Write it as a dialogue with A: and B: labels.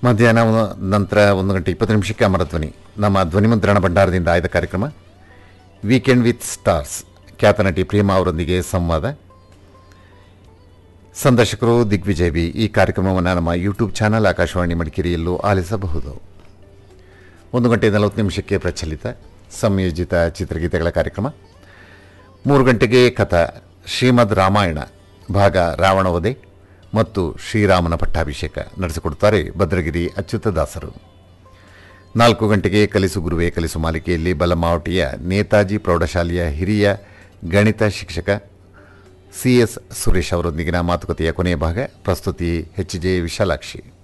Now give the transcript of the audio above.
A: ಮಧ್ಯಾಹ್ನ ಒಂದು- ನಂತರ ಒಂದು ಗಂಟೆ ಇಪ್ಪತ್ತು ನಿಮಿಷಕ್ಕೆ ಅಮರ ಧ್ವನಿ ನಮ್ಮ ಧ್ವನಿಮುದ್ರಣ ಭಂಡಾರದಿಂದ ಆಯ್ದ ಕಾರ್ಯಕ್ರಮ ವೀಕೆಂಡ್ ವಿತ್ ಸ್ಟಾರ್ಸ್ ಖ್ಯಾತ ನಟಿ ಪ್ರೇಮಾ ಅವರೊಂದಿಗೆ ಸಂವಾದ ಸಂದರ್ಶಕರು ದಿಗ್ವಿಜಯ್ ಬಿ ಈ ಕಾರ್ಯಕ್ರಮವನ್ನು ನಮ್ಮ ಯೂಟ್ಯೂಬ್ ಚಾನಲ್ ಆಕಾಶವಾಣಿ ಮಡಿಕೇರಿಯಲ್ಲೂ ಆಲಿಸಬಹುದು ಒಂದು ಗಂಟೆ ನಲವತ್ತು ನಿಮಿಷಕ್ಕೆ ಪ್ರಚಲಿತ ಸಂಯೋಜಿತ ಚಿತ್ರಗೀತೆಗಳ ಕಾರ್ಯಕ್ರಮ ಮೂರು ಗಂಟೆಗೆ ಕಥಾ ಶ್ರೀಮದ್ ರಾಮಾಯಣ ಭಾಗ ರಾವಣವಧೆ ಮತ್ತು ಶ್ರೀರಾಮನ ಪಟ್ಟಾಭಿಷೇಕ ನಡೆಸಿಕೊಡುತ್ತಾರೆ ಭದ್ರಗಿರಿ ಅಚ್ಯುತದಾಸರು ನಾಲ್ಕು ಗಂಟೆಗೆ ಕಲಿಸು ಗುರುವೆ ಕಲಿಸು ಮಾಲಿಕೆಯಲ್ಲಿ ಬಲಮಾವಟಿಯ ನೇತಾಜಿ ಪ್ರೌಢಶಾಲೆಯ ಹಿರಿಯ ಗಣಿತ ಶಿಕ್ಷಕ ಸಿ ಎಸ್ ಸುರೇಶ್ ಅವರೊಂದಿಗಿನ ಮಾತುಕತೆಯ ಕೊನೆಯ ಭಾಗ ಪ್ರಸ್ತುತಿ ಎಚ್ ಜೆ ವಿಶಾಲಾಕ್ಷಿ